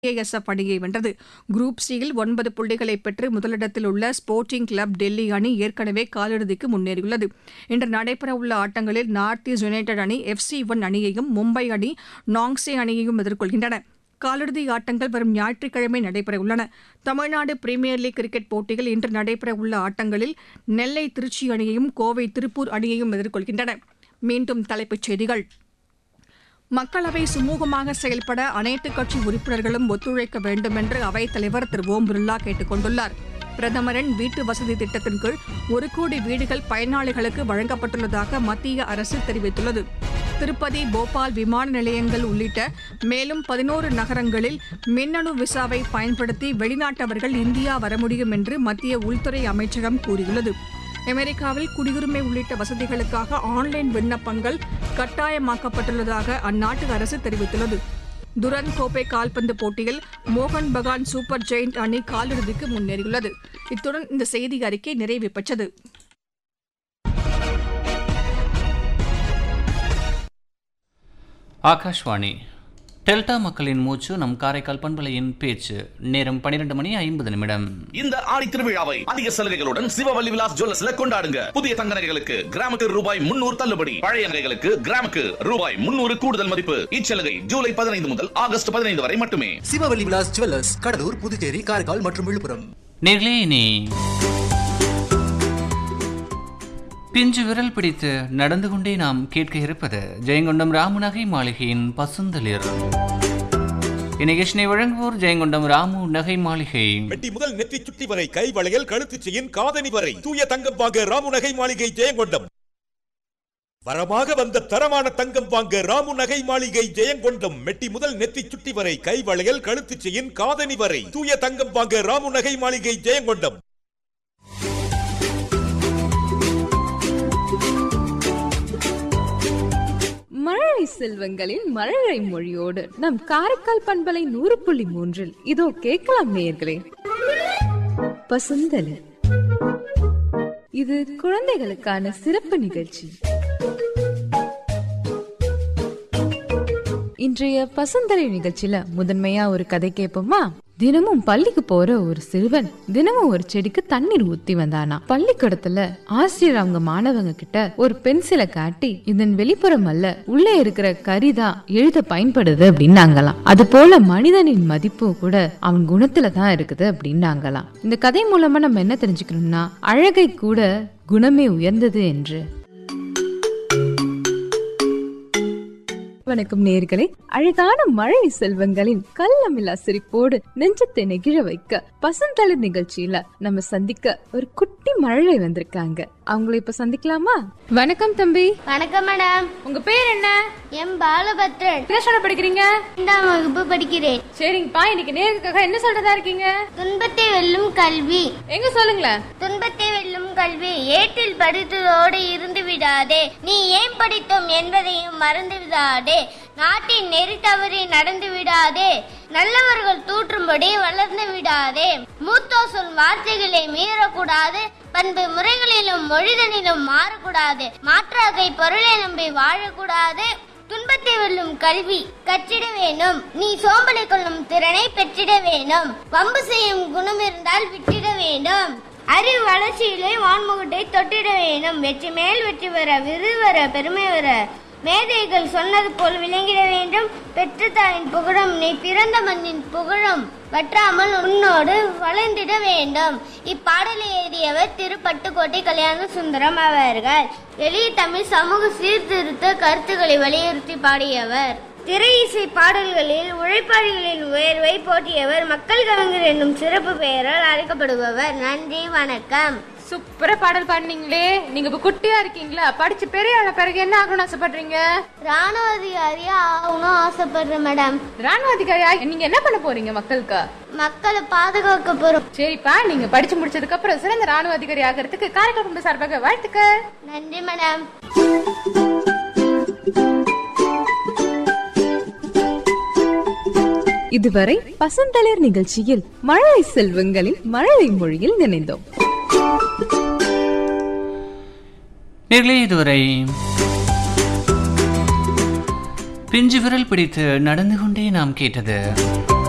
ASF அணியை வென்றது group சியில் ஒன்பது புள்ளிகளை பெற்று முதலிடத்தில் உள்ள ஸ்போர்ட்டிங் கிளப் டெல்லி அணி ஏற்கனவே காலிறுதிக்கு முன்னேறியுள்ளது இன்று நடைபெறவுள்ள ஆட்டங்களில் நார்த் ஈஸ்ட் யுனைடெட் அணி எஃப் சி ஒன் அணியையும் மும்பை அணி நாங்ஸே அணியையும் எதிர்கொள்கின்றன காலிறுதி ஆட்டங்கள் வரும் ஞாயிற்றுக்கிழமை நடைபெறவுள்ளன தமிழ்நாடு பிரீமியர் லீக் கிரிக்கெட் போட்டியில் இன்று நடைபெறவுள்ள ஆட்டங்களில் நெல்லை திருச்சி அணியையும் கோவை திருப்பூர் அணியையும் எதிர்கொள்கின்றன மீண்டும் தலைப்புச் செய்திகள் மக்களவை சுமூகமாக செயல்பட அனைத்துக் கட்சி உறுப்பினர்களும் ஒத்துழைக்க வேண்டும் என்று அவைத் தலைவர் திரு ஓம் பிர்லா கேட்டுக் கொண்டுள்ளார் பிரதமரின் வீட்டு வசதி திட்டத்தின் கீழ் ஒரு கோடி வீடுகள் பயனாளிகளுக்கு வழங்கப்பட்டுள்ளதாக மத்திய அரசு தெரிவித்துள்ளது திருப்பதி போபால் விமான நிலையங்கள் உள்ளிட்ட மேலும் பதினோரு நகரங்களில் மின்னணு விசாவை பயன்படுத்தி வெளிநாட்டவர்கள் இந்தியா வர முடியும் என்று மத்திய உள்துறை அமைச்சகம் கூறியுள்ளது அமெரிக்காவில் குடியுரிமை உள்ளிட்ட வசதிகளுக்காக ஆன்லைன் விண்ணப்பங்கள் கட்டாயமாக்கப்பட்டுள்ளதாக அந்நாட்டு அரசு தெரிவித்துள்ளது துரந்த் கோப்பை கால்பந்து போட்டியில் மோகன் பகான் சூப்பர் ஜெயிண்ட் அணி காலிறுதிக்கு முன்னேறியுள்ளது இத்துடன் இந்த செய்தி அறிக்கை நிறைவு பெற்றது ஆகாஷ்வாணி டெல்டா மக்களின் மூச்சு நம் காரைக்கால் பண்பலையின் பேச்சு நேரம் பன்னிரண்டு மணி ஐம்பது நிமிடம் இந்த ஆடி திருவிழாவை அதிக சலுகைகளுடன் சிவவல்லி விலாஸ் ஜுவல்லர்ஸ்ல கொண்டாடுங்க புதிய தங்க நகைகளுக்கு கிராமுக்கு ரூபாய் முன்னூறு தள்ளுபடி பழைய நகைகளுக்கு கிராமுக்கு ரூபாய் முன்னூறு கூடுதல் மதிப்பு இச்சலுகை ஜூலை பதினைந்து முதல் ஆகஸ்ட் பதினைந்து வரை மட்டுமே சிவவல்லி விலாஸ் ஜுவல்லர்ஸ் கடலூர் புதுச்சேரி காரைக்கால் மற்றும் விழுப்புரம் நேர்களே இனி பிஞ்சு விரல் பிடித்து நடந்து கொண்டே நாம் கேட்க இருப்பது ஜெயங்கொண்டம் ராமநகை மாளிகையின் பசுந்தளிர் இந்நிகழ்ச்சியை வழங்குவோர் ஜெயங்கொண்டம் ராமு நகை மாளிகை வெட்டி முதல் நெற்றி சுட்டி வரை கை வளையல் கழுத்து செயின் காதணி வரை தூய தங்கம் வாங்க ராமு நகை மாளிகை ஜெயங்கொண்டம் வரமாக வந்த தரமான தங்கம் வாங்க ராமு நகை மாளிகை ஜெயங்கொண்டம் மெட்டி முதல் நெற்றி சுட்டி வரை கை வளையல் கழுத்து செயின் காதணி வரை தூய தங்கம் வாங்க ராமு நகை மாளிகை ஜெயங்கொண்டம் மழலை செல்வங்களின் மழலை மொழியோடு நம் காரைக்கால் பண்பலை நூறு புள்ளி மூன்றில் இதோ கேட்கலாம் நேயர்களே பசுந்தலி இது குழந்தைகளுக்கான சிறப்பு நிகழ்ச்சி இன்றைய பசுந்தலை நிகழ்ச்சியில முதன்மையா ஒரு கதை கேட்போமா தினமும் பள்ளிக்கு போற ஒரு சிறுவன் தினமும் ஒரு செடிக்கு தண்ணீர் ஊத்தி வந்தானா பள்ளிக்கூடத்துல ஆசிரியர் அவங்க மாணவங்க கிட்ட ஒரு பென்சிலை காட்டி இதன் வெளிப்புறம் அல்ல உள்ளே இருக்கிற கரிதான் எழுத பயன்படுது அப்படின்னாங்களாம் அது போல மனிதனின் மதிப்பு கூட அவன் குணத்துல தான் இருக்குது அப்படின்னாங்களாம் இந்த கதை மூலமா நம்ம என்ன தெரிஞ்சுக்கணும்னா அழகை கூட குணமே உயர்ந்தது என்று வணக்கம் நேர்களே அழகான மழை செல்வங்களின் கள்ளமில்லா சிரிப்போடு நெஞ்சத்தை நெகிழ வைக்க பசந்தளிர் நிகழ்ச்சியில நம்ம சந்திக்க ஒரு குட்டி மழலை வந்திருக்காங்க அவங்கள இப்ப சந்திக்கலாமா வணக்கம் தம்பி வணக்கம் மேடம் உங்க பேர் என்ன எம் பாலபத்ரன் என்ன சொல்ல படிக்கிறீங்க இரண்டாம் வகுப்பு படிக்கிறேன் சரிங்கப்பா இன்னைக்கு நேருக்காக என்ன சொல்றதா இருக்கீங்க துன்பத்தை வெல்லும் கல்வி எங்க சொல்லுங்களேன் துன்பத்தை வெல்லும் கல்வி ஏட்டில் படித்ததோடு இருந்து விடாதே நீ ஏன் படித்தோம் என்பதையும் மறந்து விடாதே நாட்டின் நெறி தவறி நடந்து விடாதே நல்லவர்கள் தூற்றும்படி வளர்ந்து விடாதே மூத்தோர் சொல் வார்த்தைகளை மீறக்கூடாது பண்பு முறைகளிலும் மொழிதனிலும் மாறக்கூடாது மாற்றாகை பொருளை நம்பி வாழக்கூடாது துன்பத்தை வெல்லும் கல்வி கற்றிட வேணும் நீ சோம்பலை கொள்ளும் திறனை பெற்றிட வேணும் வம்பு செய்யும் குணம் இருந்தால் விட்டிட வேண்டும் அறிவு வளர்ச்சியிலே வான்முகட்டை தொட்டிட வேண்டும் வெற்றி மேல் வெற்றி பெற விருது வர பெருமை வர மேதைகள் சொன்னது போல் விளங்கிட வேண்டும் பெற்ற தாயின் புகழும் நீ பிறந்த மண்ணின் புகழும் வற்றாமல் உன்னோடு வளர்ந்திட வேண்டும் இப்பாடலை எழுதியவர் திருப்பட்டுக்கோட்டை கல்யாண சுந்தரம் அவர்கள் எளிய தமிழ் சமூக சீர்திருத்த கருத்துக்களை வலியுறுத்தி பாடியவர் திரை இசை பாடல்களில் உழைப்பாளிகளின் உயர்வை போற்றியவர் மக்கள் கவிஞர் என்னும் சிறப்பு பெயரால் அழைக்கப்படுபவர் நன்றி வணக்கம் சூப்பரா பாடல் பாடினீங்களே நீங்க இப்ப குட்டியா இருக்கீங்களா படிச்சு பெரிய ஆன பிறகு என்ன ஆகணும்னு ஆசைப்படுறீங்க ராணுவ அதிகாரியா ஆகணும் ஆசைப்படுறேன் மேடம் ராணுவ அதிகாரியா நீங்க என்ன பண்ண போறீங்க மக்களுக்கு மக்களை பாதுகாக்க போறோம் சரிப்பா நீங்க படிச்சு முடிச்சதுக்கு அப்புறம் சிறந்த ராணுவ அதிகாரி ஆகிறதுக்கு காரைக்கால் குடும்ப சார்பாக வாழ்த்துக்கள் நன்றி மேடம் இதுவரை பசந்தளிர் நிகழ்ச்சியில் மழலை செல்வங்களின் மழலை மொழியில் நினைந்தோம் நேர்களே இதுவரை பிஞ்சு விரல் பிடித்து நடந்து கொண்டே நாம் கேட்டது